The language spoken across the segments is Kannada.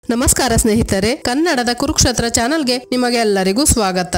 ನಮಸ್ಕಾರ ಸ್ನೇಹಿತರೆ ಕನ್ನಡದ ಕುರುಕ್ಷೇತ್ರ ಚಾನೆಲ್ಗೆ ನಿಮಗೆಲ್ಲರಿಗೂ ಸ್ವಾಗತ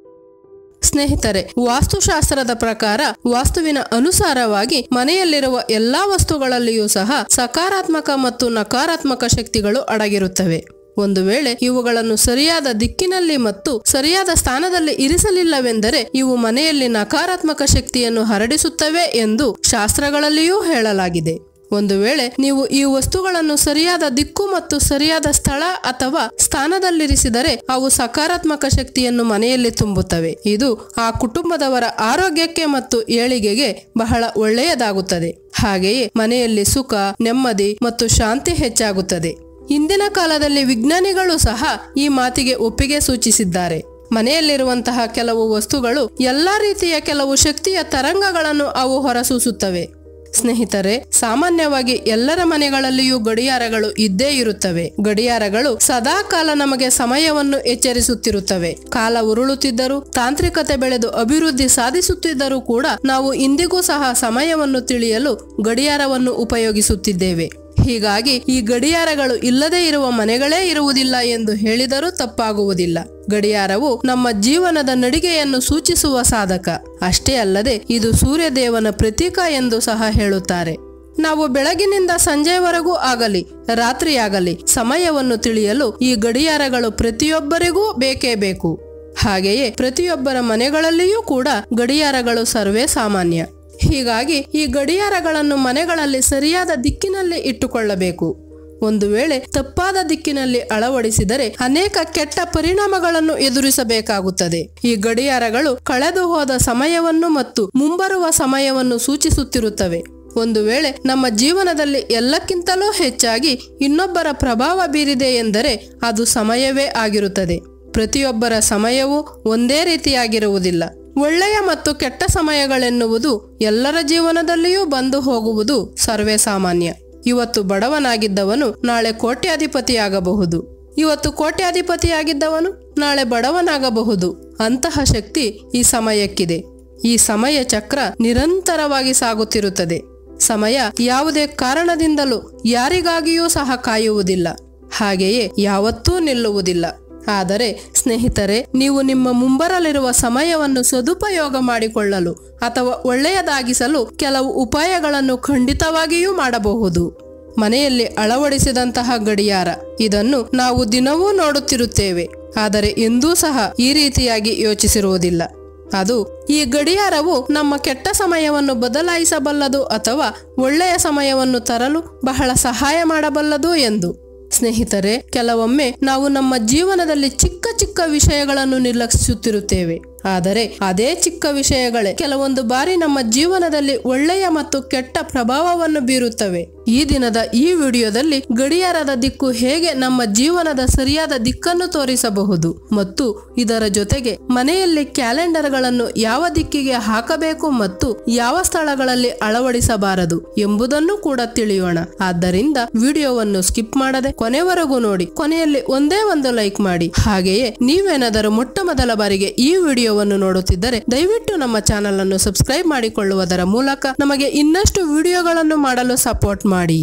ಸ್ನೇಹಿತರೆ ವಾಸ್ತುಶಾಸ್ತ್ರದ ಪ್ರಕಾರ ವಾಸ್ತುವಿನ ಅನುಸಾರವಾಗಿ ಮನೆಯಲ್ಲಿರುವ ಎಲ್ಲಾ ವಸ್ತುಗಳಲ್ಲಿಯೂ ಸಹ ಸಕಾರಾತ್ಮಕ ಮತ್ತು ನಕಾರಾತ್ಮಕ ಶಕ್ತಿಗಳು ಅಡಗಿರುತ್ತವೆ ಒಂದು ವೇಳೆ ಇವುಗಳನ್ನು ಸರಿಯಾದ ದಿಕ್ಕಿನಲ್ಲಿ ಮತ್ತು ಸರಿಯಾದ ಸ್ಥಾನದಲ್ಲಿ ಇರಿಸಲಿಲ್ಲವೆಂದರೆ ಇವು ಮನೆಯಲ್ಲಿ ನಕಾರಾತ್ಮಕ ಶಕ್ತಿಯನ್ನು ಹರಡಿಸುತ್ತವೆ ಎಂದು ಶಾಸ್ತ್ರಗಳಲ್ಲಿಯೂ ಹೇಳಲಾಗಿದೆ ಒಂದು ವೇಳೆ ನೀವು ಈ ವಸ್ತುಗಳನ್ನು ಸರಿಯಾದ ದಿಕ್ಕು ಮತ್ತು ಸರಿಯಾದ ಸ್ಥಳ ಅಥವಾ ಸ್ಥಾನದಲ್ಲಿರಿಸಿದರೆ ಅವು ಸಕಾರಾತ್ಮಕ ಶಕ್ತಿಯನ್ನು ಮನೆಯಲ್ಲಿ ತುಂಬುತ್ತವೆ ಇದು ಆ ಕುಟುಂಬದವರ ಆರೋಗ್ಯಕ್ಕೆ ಮತ್ತು ಏಳಿಗೆಗೆ ಬಹಳ ಒಳ್ಳೆಯದಾಗುತ್ತದೆ ಹಾಗೆಯೇ ಮನೆಯಲ್ಲಿ ಸುಖ ನೆಮ್ಮದಿ ಮತ್ತು ಶಾಂತಿ ಹೆಚ್ಚಾಗುತ್ತದೆ ಇಂದಿನ ಕಾಲದಲ್ಲಿ ವಿಜ್ಞಾನಿಗಳು ಸಹ ಈ ಮಾತಿಗೆ ಒಪ್ಪಿಗೆ ಸೂಚಿಸಿದ್ದಾರೆ ಮನೆಯಲ್ಲಿರುವಂತಹ ಕೆಲವು ವಸ್ತುಗಳು ಎಲ್ಲಾ ರೀತಿಯ ಕೆಲವು ಶಕ್ತಿಯ ತರಂಗಗಳನ್ನು ಅವು ಹೊರಸೂಸುತ್ತವೆ ಸ್ನೇಹಿತರೆ ಸಾಮಾನ್ಯವಾಗಿ ಎಲ್ಲರ ಮನೆಗಳಲ್ಲಿಯೂ ಗಡಿಯಾರಗಳು ಇದ್ದೇ ಇರುತ್ತವೆ ಗಡಿಯಾರಗಳು ಸದಾ ಕಾಲ ನಮಗೆ ಸಮಯವನ್ನು ಎಚ್ಚರಿಸುತ್ತಿರುತ್ತವೆ ಕಾಲ ಉರುಳುತ್ತಿದ್ದರೂ ತಾಂತ್ರಿಕತೆ ಬೆಳೆದು ಅಭಿವೃದ್ಧಿ ಸಾಧಿಸುತ್ತಿದ್ದರೂ ಕೂಡ ನಾವು ಇಂದಿಗೂ ಸಹ ಸಮಯವನ್ನು ತಿಳಿಯಲು ಗಡಿಯಾರವನ್ನು ಉಪಯೋಗಿಸುತ್ತಿದ್ದೇವೆ ಹೀಗಾಗಿ ಈ ಗಡಿಯಾರಗಳು ಇಲ್ಲದೆ ಇರುವ ಮನೆಗಳೇ ಇರುವುದಿಲ್ಲ ಎಂದು ಹೇಳಿದರೂ ತಪ್ಪಾಗುವುದಿಲ್ಲ ಗಡಿಯಾರವು ನಮ್ಮ ಜೀವನದ ನಡಿಗೆಯನ್ನು ಸೂಚಿಸುವ ಸಾಧಕ ಅಷ್ಟೇ ಅಲ್ಲದೆ ಇದು ಸೂರ್ಯದೇವನ ಪ್ರತೀಕ ಎಂದು ಸಹ ಹೇಳುತ್ತಾರೆ ನಾವು ಬೆಳಗಿನಿಂದ ಸಂಜೆಯವರೆಗೂ ಆಗಲಿ ರಾತ್ರಿಯಾಗಲಿ ಸಮಯವನ್ನು ತಿಳಿಯಲು ಈ ಗಡಿಯಾರಗಳು ಪ್ರತಿಯೊಬ್ಬರಿಗೂ ಬೇಕೇ ಬೇಕು ಹಾಗೆಯೇ ಪ್ರತಿಯೊಬ್ಬರ ಮನೆಗಳಲ್ಲಿಯೂ ಕೂಡ ಗಡಿಯಾರಗಳು ಸರ್ವೇ ಸಾಮಾನ್ಯ ಹೀಗಾಗಿ ಈ ಗಡಿಯಾರಗಳನ್ನು ಮನೆಗಳಲ್ಲಿ ಸರಿಯಾದ ದಿಕ್ಕಿನಲ್ಲಿ ಇಟ್ಟುಕೊಳ್ಳಬೇಕು ಒಂದು ವೇಳೆ ತಪ್ಪಾದ ದಿಕ್ಕಿನಲ್ಲಿ ಅಳವಡಿಸಿದರೆ ಅನೇಕ ಕೆಟ್ಟ ಪರಿಣಾಮಗಳನ್ನು ಎದುರಿಸಬೇಕಾಗುತ್ತದೆ ಈ ಗಡಿಯಾರಗಳು ಕಳೆದು ಹೋದ ಸಮಯವನ್ನು ಮತ್ತು ಮುಂಬರುವ ಸಮಯವನ್ನು ಸೂಚಿಸುತ್ತಿರುತ್ತವೆ ಒಂದು ವೇಳೆ ನಮ್ಮ ಜೀವನದಲ್ಲಿ ಎಲ್ಲಕ್ಕಿಂತಲೂ ಹೆಚ್ಚಾಗಿ ಇನ್ನೊಬ್ಬರ ಪ್ರಭಾವ ಬೀರಿದೆ ಎಂದರೆ ಅದು ಸಮಯವೇ ಆಗಿರುತ್ತದೆ ಪ್ರತಿಯೊಬ್ಬರ ಸಮಯವೂ ಒಂದೇ ರೀತಿಯಾಗಿರುವುದಿಲ್ಲ ಒಳ್ಳೆಯ ಮತ್ತು ಕೆಟ್ಟ ಸಮಯಗಳೆನ್ನುವುದು ಎಲ್ಲರ ಜೀವನದಲ್ಲಿಯೂ ಬಂದು ಹೋಗುವುದು ಸರ್ವೇ ಸಾಮಾನ್ಯ ಇವತ್ತು ಬಡವನಾಗಿದ್ದವನು ನಾಳೆ ಕೋಟ್ಯಾಧಿಪತಿಯಾಗಬಹುದು ಇವತ್ತು ಕೋಟ್ಯಾಧಿಪತಿಯಾಗಿದ್ದವನು ನಾಳೆ ಬಡವನಾಗಬಹುದು ಅಂತಹ ಶಕ್ತಿ ಈ ಸಮಯಕ್ಕಿದೆ ಈ ಸಮಯ ಚಕ್ರ ನಿರಂತರವಾಗಿ ಸಾಗುತ್ತಿರುತ್ತದೆ ಸಮಯ ಯಾವುದೇ ಕಾರಣದಿಂದಲೂ ಯಾರಿಗಾಗಿಯೂ ಸಹ ಕಾಯುವುದಿಲ್ಲ ಹಾಗೆಯೇ ಯಾವತ್ತೂ ನಿಲ್ಲುವುದಿಲ್ಲ ಆದರೆ ಸ್ನೇಹಿತರೆ ನೀವು ನಿಮ್ಮ ಮುಂಬರಲಿರುವ ಸಮಯವನ್ನು ಸದುಪಯೋಗ ಮಾಡಿಕೊಳ್ಳಲು ಅಥವಾ ಒಳ್ಳೆಯದಾಗಿಸಲು ಕೆಲವು ಉಪಾಯಗಳನ್ನು ಖಂಡಿತವಾಗಿಯೂ ಮಾಡಬಹುದು ಮನೆಯಲ್ಲಿ ಅಳವಡಿಸಿದಂತಹ ಗಡಿಯಾರ ಇದನ್ನು ನಾವು ದಿನವೂ ನೋಡುತ್ತಿರುತ್ತೇವೆ ಆದರೆ ಎಂದೂ ಸಹ ಈ ರೀತಿಯಾಗಿ ಯೋಚಿಸಿರುವುದಿಲ್ಲ ಅದು ಈ ಗಡಿಯಾರವು ನಮ್ಮ ಕೆಟ್ಟ ಸಮಯವನ್ನು ಬದಲಾಯಿಸಬಲ್ಲದು ಅಥವಾ ಒಳ್ಳೆಯ ಸಮಯವನ್ನು ತರಲು ಬಹಳ ಸಹಾಯ ಮಾಡಬಲ್ಲದು ಎಂದು ಸ್ನೇಹಿತರೆ ಕೆಲವೊಮ್ಮೆ ನಾವು ನಮ್ಮ ಜೀವನದಲ್ಲಿ ಚಿಕ್ಕ ಚಿಕ್ಕ ವಿಷಯಗಳನ್ನು ನಿರ್ಲಕ್ಷಿಸುತ್ತಿರುತ್ತೇವೆ ಆದರೆ ಅದೇ ಚಿಕ್ಕ ವಿಷಯಗಳೇ ಕೆಲವೊಂದು ಬಾರಿ ನಮ್ಮ ಜೀವನದಲ್ಲಿ ಒಳ್ಳೆಯ ಮತ್ತು ಕೆಟ್ಟ ಪ್ರಭಾವವನ್ನು ಬೀರುತ್ತವೆ ಈ ದಿನದ ಈ ವಿಡಿಯೋದಲ್ಲಿ ಗಡಿಯಾರದ ದಿಕ್ಕು ಹೇಗೆ ನಮ್ಮ ಜೀವನದ ಸರಿಯಾದ ದಿಕ್ಕನ್ನು ತೋರಿಸಬಹುದು ಮತ್ತು ಇದರ ಜೊತೆಗೆ ಮನೆಯಲ್ಲಿ ಕ್ಯಾಲೆಂಡರ್ಗಳನ್ನು ಯಾವ ದಿಕ್ಕಿಗೆ ಹಾಕಬೇಕು ಮತ್ತು ಯಾವ ಸ್ಥಳಗಳಲ್ಲಿ ಅಳವಡಿಸಬಾರದು ಎಂಬುದನ್ನು ಕೂಡ ತಿಳಿಯೋಣ ಆದ್ದರಿಂದ ವಿಡಿಯೋವನ್ನು ಸ್ಕಿಪ್ ಮಾಡದೆ ಕೊನೆವರೆಗೂ ನೋಡಿ ಕೊನೆಯಲ್ಲಿ ಒಂದೇ ಒಂದು ಲೈಕ್ ಮಾಡಿ ಹಾಗೆಯೇ ನೀವೇನಾದರೂ ಮೊಟ್ಟ ಮೊದಲ ಬಾರಿಗೆ ಈ ವಿಡಿಯೋವನ್ನು ನೋಡುತ್ತಿದ್ದರೆ ದಯವಿಟ್ಟು ನಮ್ಮ ಚಾನಲ್ ಅನ್ನು ಸಬ್ಸ್ಕ್ರೈಬ್ ಮಾಡಿಕೊಳ್ಳುವುದರ ಮೂಲಕ ನಮಗೆ ಇನ್ನಷ್ಟು ವಿಡಿಯೋಗಳನ್ನು ಮಾಡಲು ಸಪೋರ್ಟ್ ಮಾಡಿ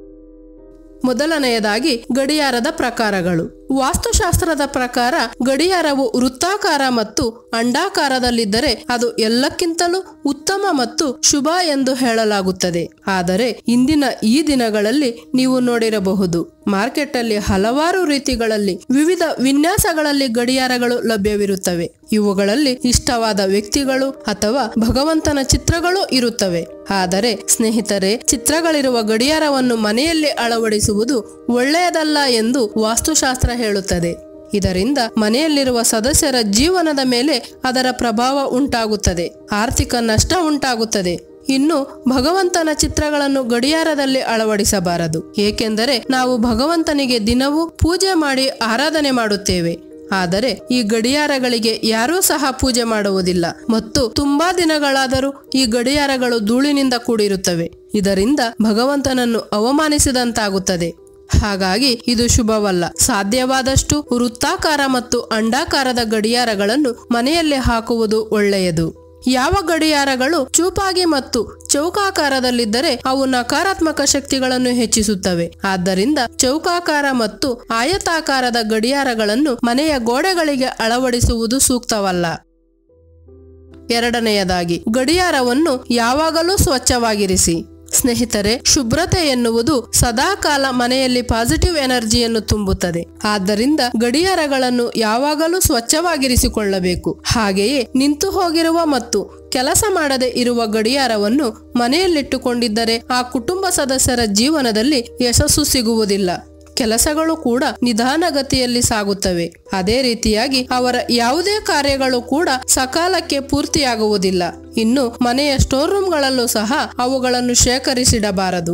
ಮೊದಲನೆಯದಾಗಿ ಗಡಿಯಾರದ ಪ್ರಕಾರಗಳು ವಾಸ್ತುಶಾಸ್ತ್ರದ ಪ್ರಕಾರ ಗಡಿಯಾರವು ವೃತ್ತಾಕಾರ ಮತ್ತು ಅಂಡಾಕಾರದಲ್ಲಿದ್ದರೆ ಅದು ಎಲ್ಲಕ್ಕಿಂತಲೂ ಉತ್ತಮ ಮತ್ತು ಶುಭ ಎಂದು ಹೇಳಲಾಗುತ್ತದೆ ಆದರೆ ಇಂದಿನ ಈ ದಿನಗಳಲ್ಲಿ ನೀವು ನೋಡಿರಬಹುದು ಮಾರ್ಕೆಟ್ ಅಲ್ಲಿ ಹಲವಾರು ರೀತಿಗಳಲ್ಲಿ ವಿವಿಧ ವಿನ್ಯಾಸಗಳಲ್ಲಿ ಗಡಿಯಾರಗಳು ಲಭ್ಯವಿರುತ್ತವೆ ಇವುಗಳಲ್ಲಿ ಇಷ್ಟವಾದ ವ್ಯಕ್ತಿಗಳು ಅಥವಾ ಭಗವಂತನ ಚಿತ್ರಗಳು ಇರುತ್ತವೆ ಆದರೆ ಸ್ನೇಹಿತರೆ ಚಿತ್ರಗಳಿರುವ ಗಡಿಯಾರವನ್ನು ಮನೆಯಲ್ಲಿ ಅಳವಡಿಸುವುದು ಒಳ್ಳೆಯದಲ್ಲ ಎಂದು ವಾಸ್ತುಶಾಸ್ತ್ರ ಹೇಳುತ್ತದೆ ಇದರಿಂದ ಮನೆಯಲ್ಲಿರುವ ಸದಸ್ಯರ ಜೀವನದ ಮೇಲೆ ಅದರ ಪ್ರಭಾವ ಉಂಟಾಗುತ್ತದೆ ಆರ್ಥಿಕ ನಷ್ಟ ಉಂಟಾಗುತ್ತದೆ ಇನ್ನು ಭಗವಂತನ ಚಿತ್ರಗಳನ್ನು ಗಡಿಯಾರದಲ್ಲಿ ಅಳವಡಿಸಬಾರದು ಏಕೆಂದರೆ ನಾವು ಭಗವಂತನಿಗೆ ದಿನವೂ ಪೂಜೆ ಮಾಡಿ ಆರಾಧನೆ ಮಾಡುತ್ತೇವೆ ಆದರೆ ಈ ಗಡಿಯಾರಗಳಿಗೆ ಯಾರೂ ಸಹ ಪೂಜೆ ಮಾಡುವುದಿಲ್ಲ ಮತ್ತು ತುಂಬಾ ದಿನಗಳಾದರೂ ಈ ಗಡಿಯಾರಗಳು ಧೂಳಿನಿಂದ ಕೂಡಿರುತ್ತವೆ ಇದರಿಂದ ಭಗವಂತನನ್ನು ಅವಮಾನಿಸಿದಂತಾಗುತ್ತದೆ ಹಾಗಾಗಿ ಇದು ಶುಭವಲ್ಲ ಸಾಧ್ಯವಾದಷ್ಟು ವೃತ್ತಾಕಾರ ಮತ್ತು ಅಂಡಾಕಾರದ ಗಡಿಯಾರಗಳನ್ನು ಮನೆಯಲ್ಲಿ ಹಾಕುವುದು ಒಳ್ಳೆಯದು ಯಾವ ಗಡಿಯಾರಗಳು ಚೂಪಾಗಿ ಮತ್ತು ಚೌಕಾಕಾರದಲ್ಲಿದ್ದರೆ ಅವು ನಕಾರಾತ್ಮಕ ಶಕ್ತಿಗಳನ್ನು ಹೆಚ್ಚಿಸುತ್ತವೆ ಆದ್ದರಿಂದ ಚೌಕಾಕಾರ ಮತ್ತು ಆಯತಾಕಾರದ ಗಡಿಯಾರಗಳನ್ನು ಮನೆಯ ಗೋಡೆಗಳಿಗೆ ಅಳವಡಿಸುವುದು ಸೂಕ್ತವಲ್ಲ ಎರಡನೆಯದಾಗಿ ಗಡಿಯಾರವನ್ನು ಯಾವಾಗಲೂ ಸ್ವಚ್ಛವಾಗಿರಿಸಿ ಸ್ನೇಹಿತರೆ ಶುಭ್ರತೆ ಎನ್ನುವುದು ಸದಾಕಾಲ ಮನೆಯಲ್ಲಿ ಪಾಸಿಟಿವ್ ಎನರ್ಜಿಯನ್ನು ತುಂಬುತ್ತದೆ ಆದ್ದರಿಂದ ಗಡಿಯಾರಗಳನ್ನು ಯಾವಾಗಲೂ ಸ್ವಚ್ಛವಾಗಿರಿಸಿಕೊಳ್ಳಬೇಕು ಹಾಗೆಯೇ ನಿಂತು ಹೋಗಿರುವ ಮತ್ತು ಕೆಲಸ ಮಾಡದೆ ಇರುವ ಗಡಿಯಾರವನ್ನು ಮನೆಯಲ್ಲಿಟ್ಟುಕೊಂಡಿದ್ದರೆ ಆ ಕುಟುಂಬ ಸದಸ್ಯರ ಜೀವನದಲ್ಲಿ ಯಶಸ್ಸು ಸಿಗುವುದಿಲ್ಲ ಕೆಲಸಗಳು ಕೂಡ ನಿಧಾನಗತಿಯಲ್ಲಿ ಸಾಗುತ್ತವೆ ಅದೇ ರೀತಿಯಾಗಿ ಅವರ ಯಾವುದೇ ಕಾರ್ಯಗಳು ಕೂಡ ಸಕಾಲಕ್ಕೆ ಪೂರ್ತಿಯಾಗುವುದಿಲ್ಲ ಇನ್ನು ಮನೆಯ ಸ್ಟೋರ್ ರೂಮ್ಗಳಲ್ಲೂ ಸಹ ಅವುಗಳನ್ನು ಶೇಖರಿಸಿಡಬಾರದು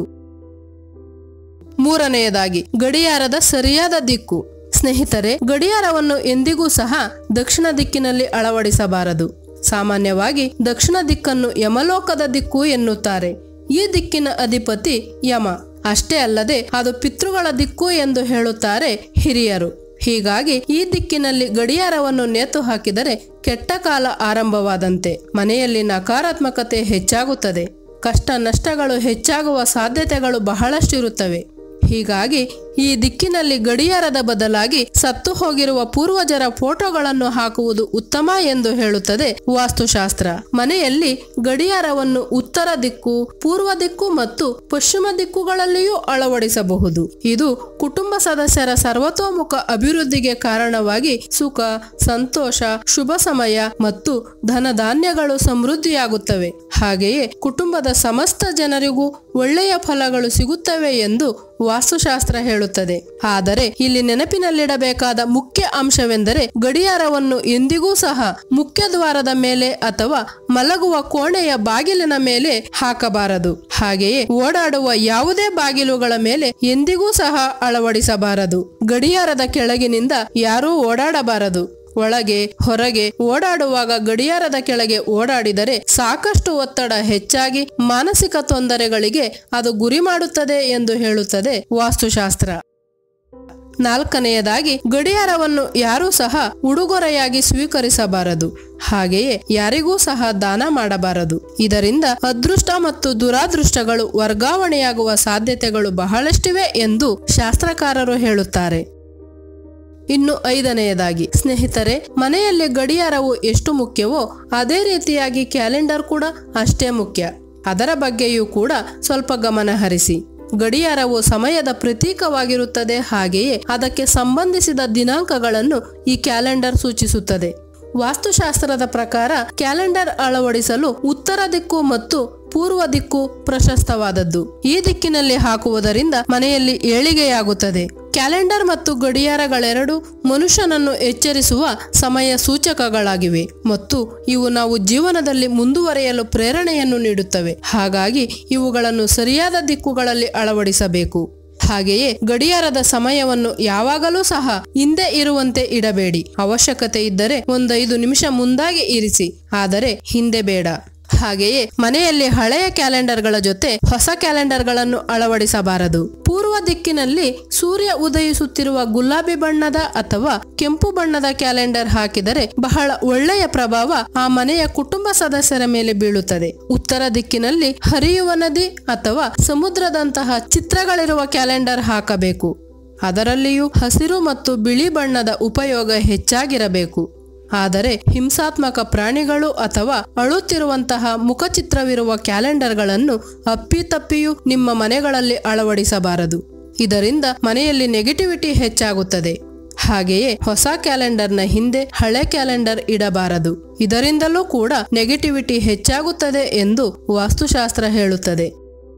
ಮೂರನೆಯದಾಗಿ ಗಡಿಯಾರದ ಸರಿಯಾದ ದಿಕ್ಕು ಸ್ನೇಹಿತರೆ ಗಡಿಯಾರವನ್ನು ಎಂದಿಗೂ ಸಹ ದಕ್ಷಿಣ ದಿಕ್ಕಿನಲ್ಲಿ ಅಳವಡಿಸಬಾರದು ಸಾಮಾನ್ಯವಾಗಿ ದಕ್ಷಿಣ ದಿಕ್ಕನ್ನು ಯಮಲೋಕದ ದಿಕ್ಕು ಎನ್ನುತ್ತಾರೆ ಈ ದಿಕ್ಕಿನ ಅಧಿಪತಿ ಯಮ ಅಷ್ಟೇ ಅಲ್ಲದೆ ಅದು ಪಿತೃಗಳ ದಿಕ್ಕು ಎಂದು ಹೇಳುತ್ತಾರೆ ಹಿರಿಯರು ಹೀಗಾಗಿ ಈ ದಿಕ್ಕಿನಲ್ಲಿ ಗಡಿಯಾರವನ್ನು ನೇತು ಹಾಕಿದರೆ ಕೆಟ್ಟ ಕಾಲ ಆರಂಭವಾದಂತೆ ಮನೆಯಲ್ಲಿ ನಕಾರಾತ್ಮಕತೆ ಹೆಚ್ಚಾಗುತ್ತದೆ ಕಷ್ಟ ನಷ್ಟಗಳು ಹೆಚ್ಚಾಗುವ ಸಾಧ್ಯತೆಗಳು ಬಹಳಷ್ಟಿರುತ್ತವೆ ಹೀಗಾಗಿ ಈ ದಿಕ್ಕಿನಲ್ಲಿ ಗಡಿಯಾರದ ಬದಲಾಗಿ ಸತ್ತು ಹೋಗಿರುವ ಪೂರ್ವಜರ ಫೋಟೋಗಳನ್ನು ಹಾಕುವುದು ಉತ್ತಮ ಎಂದು ಹೇಳುತ್ತದೆ ವಾಸ್ತುಶಾಸ್ತ್ರ ಮನೆಯಲ್ಲಿ ಗಡಿಯಾರವನ್ನು ಉತ್ತರ ದಿಕ್ಕು ಪೂರ್ವ ದಿಕ್ಕು ಮತ್ತು ಪಶ್ಚಿಮ ದಿಕ್ಕುಗಳಲ್ಲಿಯೂ ಅಳವಡಿಸಬಹುದು ಇದು ಕುಟುಂಬ ಸದಸ್ಯರ ಸರ್ವತೋಮುಖ ಅಭಿವೃದ್ಧಿಗೆ ಕಾರಣವಾಗಿ ಸುಖ ಸಂತೋಷ ಶುಭ ಸಮಯ ಮತ್ತು ಧನಧಾನ್ಯಗಳು ಸಮೃದ್ಧಿಯಾಗುತ್ತವೆ ಹಾಗೆಯೇ ಕುಟುಂಬದ ಸಮಸ್ತ ಜನರಿಗೂ ಒಳ್ಳೆಯ ಫಲಗಳು ಸಿಗುತ್ತವೆ ಎಂದು ವಾಸ್ತುಶಾಸ್ತ್ರ ಹೇಳುತ್ತದೆ ಆದರೆ ಇಲ್ಲಿ ನೆನಪಿನಲ್ಲಿಡಬೇಕಾದ ಮುಖ್ಯ ಅಂಶವೆಂದರೆ ಗಡಿಯಾರವನ್ನು ಎಂದಿಗೂ ಸಹ ಮುಖ್ಯ ದ್ವಾರದ ಮೇಲೆ ಅಥವಾ ಮಲಗುವ ಕೋಣೆಯ ಬಾಗಿಲಿನ ಮೇಲೆ ಹಾಕಬಾರದು ಹಾಗೆಯೇ ಓಡಾಡುವ ಯಾವುದೇ ಬಾಗಿಲುಗಳ ಮೇಲೆ ಎಂದಿಗೂ ಸಹ ಅಳವಡಿಸಬಾರದು ಗಡಿಯಾರದ ಕೆಳಗಿನಿಂದ ಯಾರೂ ಓಡಾಡಬಾರದು ಒಳಗೆ ಹೊರಗೆ ಓಡಾಡುವಾಗ ಗಡಿಯಾರದ ಕೆಳಗೆ ಓಡಾಡಿದರೆ ಸಾಕಷ್ಟು ಒತ್ತಡ ಹೆಚ್ಚಾಗಿ ಮಾನಸಿಕ ತೊಂದರೆಗಳಿಗೆ ಅದು ಗುರಿ ಮಾಡುತ್ತದೆ ಎಂದು ಹೇಳುತ್ತದೆ ವಾಸ್ತುಶಾಸ್ತ್ರ ನಾಲ್ಕನೆಯದಾಗಿ ಗಡಿಯಾರವನ್ನು ಯಾರೂ ಸಹ ಉಡುಗೊರೆಯಾಗಿ ಸ್ವೀಕರಿಸಬಾರದು ಹಾಗೆಯೇ ಯಾರಿಗೂ ಸಹ ದಾನ ಮಾಡಬಾರದು ಇದರಿಂದ ಅದೃಷ್ಟ ಮತ್ತು ದುರಾದೃಷ್ಟಗಳು ವರ್ಗಾವಣೆಯಾಗುವ ಸಾಧ್ಯತೆಗಳು ಬಹಳಷ್ಟಿವೆ ಎಂದು ಶಾಸ್ತ್ರಕಾರರು ಹೇಳುತ್ತಾರೆ ಇನ್ನು ಐದನೆಯದಾಗಿ ಸ್ನೇಹಿತರೆ ಮನೆಯಲ್ಲಿ ಗಡಿಯಾರವು ಎಷ್ಟು ಮುಖ್ಯವೋ ಅದೇ ರೀತಿಯಾಗಿ ಕ್ಯಾಲೆಂಡರ್ ಕೂಡ ಅಷ್ಟೇ ಮುಖ್ಯ ಅದರ ಬಗ್ಗೆಯೂ ಕೂಡ ಸ್ವಲ್ಪ ಗಮನ ಹರಿಸಿ ಗಡಿಯಾರವು ಸಮಯದ ಪ್ರತೀಕವಾಗಿರುತ್ತದೆ ಹಾಗೆಯೇ ಅದಕ್ಕೆ ಸಂಬಂಧಿಸಿದ ದಿನಾಂಕಗಳನ್ನು ಈ ಕ್ಯಾಲೆಂಡರ್ ಸೂಚಿಸುತ್ತದೆ ವಾಸ್ತುಶಾಸ್ತ್ರದ ಪ್ರಕಾರ ಕ್ಯಾಲೆಂಡರ್ ಅಳವಡಿಸಲು ಉತ್ತರ ದಿಕ್ಕು ಮತ್ತು ಪೂರ್ವ ದಿಕ್ಕು ಪ್ರಶಸ್ತವಾದದ್ದು ಈ ದಿಕ್ಕಿನಲ್ಲಿ ಹಾಕುವುದರಿಂದ ಮನೆಯಲ್ಲಿ ಏಳಿಗೆಯಾಗುತ್ತದೆ ಕ್ಯಾಲೆಂಡರ್ ಮತ್ತು ಗಡಿಯಾರಗಳೆರಡು ಮನುಷ್ಯನನ್ನು ಎಚ್ಚರಿಸುವ ಸಮಯ ಸೂಚಕಗಳಾಗಿವೆ ಮತ್ತು ಇವು ನಾವು ಜೀವನದಲ್ಲಿ ಮುಂದುವರಿಯಲು ಪ್ರೇರಣೆಯನ್ನು ನೀಡುತ್ತವೆ ಹಾಗಾಗಿ ಇವುಗಳನ್ನು ಸರಿಯಾದ ದಿಕ್ಕುಗಳಲ್ಲಿ ಅಳವಡಿಸಬೇಕು ಹಾಗೆಯೇ ಗಡಿಯಾರದ ಸಮಯವನ್ನು ಯಾವಾಗಲೂ ಸಹ ಹಿಂದೆ ಇರುವಂತೆ ಇಡಬೇಡಿ ಅವಶ್ಯಕತೆ ಇದ್ದರೆ ಒಂದೈದು ನಿಮಿಷ ಮುಂದಾಗಿ ಇರಿಸಿ ಆದರೆ ಹಿಂದೆ ಬೇಡ ಹಾಗೆಯೇ ಮನೆಯಲ್ಲಿ ಹಳೆಯ ಕ್ಯಾಲೆಂಡರ್ಗಳ ಜೊತೆ ಹೊಸ ಕ್ಯಾಲೆಂಡರ್ಗಳನ್ನು ಅಳವಡಿಸಬಾರದು ಪೂರ್ವ ದಿಕ್ಕಿನಲ್ಲಿ ಸೂರ್ಯ ಉದಯಿಸುತ್ತಿರುವ ಗುಲಾಬಿ ಬಣ್ಣದ ಅಥವಾ ಕೆಂಪು ಬಣ್ಣದ ಕ್ಯಾಲೆಂಡರ್ ಹಾಕಿದರೆ ಬಹಳ ಒಳ್ಳೆಯ ಪ್ರಭಾವ ಆ ಮನೆಯ ಕುಟುಂಬ ಸದಸ್ಯರ ಮೇಲೆ ಬೀಳುತ್ತದೆ ಉತ್ತರ ದಿಕ್ಕಿನಲ್ಲಿ ಹರಿಯುವ ನದಿ ಅಥವಾ ಸಮುದ್ರದಂತಹ ಚಿತ್ರಗಳಿರುವ ಕ್ಯಾಲೆಂಡರ್ ಹಾಕಬೇಕು ಅದರಲ್ಲಿಯೂ ಹಸಿರು ಮತ್ತು ಬಿಳಿ ಬಣ್ಣದ ಉಪಯೋಗ ಹೆಚ್ಚಾಗಿರಬೇಕು ಆದರೆ ಹಿಂಸಾತ್ಮಕ ಪ್ರಾಣಿಗಳು ಅಥವಾ ಅಳುತ್ತಿರುವಂತಹ ಮುಖಚಿತ್ರವಿರುವ ಕ್ಯಾಲೆಂಡರ್ಗಳನ್ನು ಅಪ್ಪಿತಪ್ಪಿಯೂ ನಿಮ್ಮ ಮನೆಗಳಲ್ಲಿ ಅಳವಡಿಸಬಾರದು ಇದರಿಂದ ಮನೆಯಲ್ಲಿ ನೆಗೆಟಿವಿಟಿ ಹೆಚ್ಚಾಗುತ್ತದೆ ಹಾಗೆಯೇ ಹೊಸ ಕ್ಯಾಲೆಂಡರ್ನ ಹಿಂದೆ ಹಳೆ ಕ್ಯಾಲೆಂಡರ್ ಇಡಬಾರದು ಇದರಿಂದಲೂ ಕೂಡ ನೆಗೆಟಿವಿಟಿ ಹೆಚ್ಚಾಗುತ್ತದೆ ಎಂದು ವಾಸ್ತುಶಾಸ್ತ್ರ ಹೇಳುತ್ತದೆ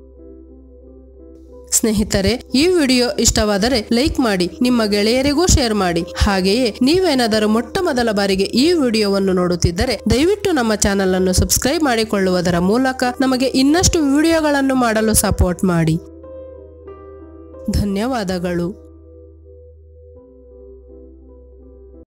ಸ್ನೇಹಿತರೆ ಈ ವಿಡಿಯೋ ಇಷ್ಟವಾದರೆ ಲೈಕ್ ಮಾಡಿ ನಿಮ್ಮ ಗೆಳೆಯರಿಗೂ ಶೇರ್ ಮಾಡಿ ಹಾಗೆಯೇ ನೀವೇನಾದರೂ ಮೊಟ್ಟ ಮೊದಲ ಬಾರಿಗೆ ಈ ವಿಡಿಯೋವನ್ನು ನೋಡುತ್ತಿದ್ದರೆ ದಯವಿಟ್ಟು ನಮ್ಮ ಚಾನಲ್ ಅನ್ನು ಸಬ್ಸ್ಕ್ರೈಬ್ ಮಾಡಿಕೊಳ್ಳುವುದರ ಮೂಲಕ ನಮಗೆ ಇನ್ನಷ್ಟು ವಿಡಿಯೋಗಳನ್ನು ಮಾಡಲು ಸಪೋರ್ಟ್ ಮಾಡಿ ಧನ್ಯವಾದಗಳು